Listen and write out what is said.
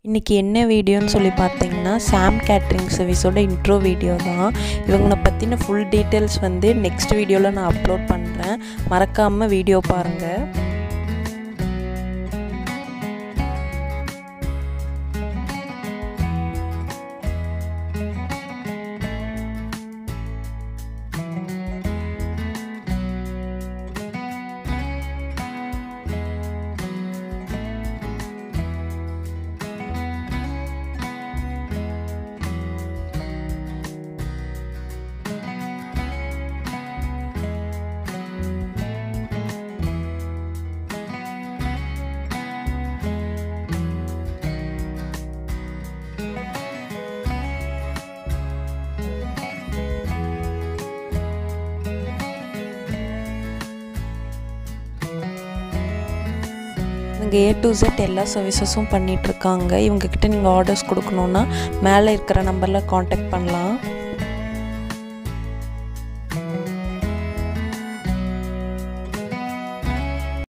இன்றைக்கி என்ன வீடியோன்னு சொல்லி பார்த்தீங்கன்னா சாம் கேட்ரிங் சர்வீஸோட இன்ட்ரோ வீடியோ தான் இவங்களை பற்றின ஃபுல் டீட்டெயில்ஸ் வந்து நெக்ஸ்ட் வீடியோவில் நான் அப்லோட் பண்ணுறேன் மறக்காமல் வீடியோ பாருங்கள் இவங்க ஏ டு Z எல்லா சர்வீசஸும் பண்ணிகிட்ருக்காங்க இவங்கக்கிட்ட நீங்கள் ஆர்டர்ஸ் கொடுக்கணுன்னா மேலே இருக்கிற நம்பரில் காண்டாக்ட் பண்ணலாம்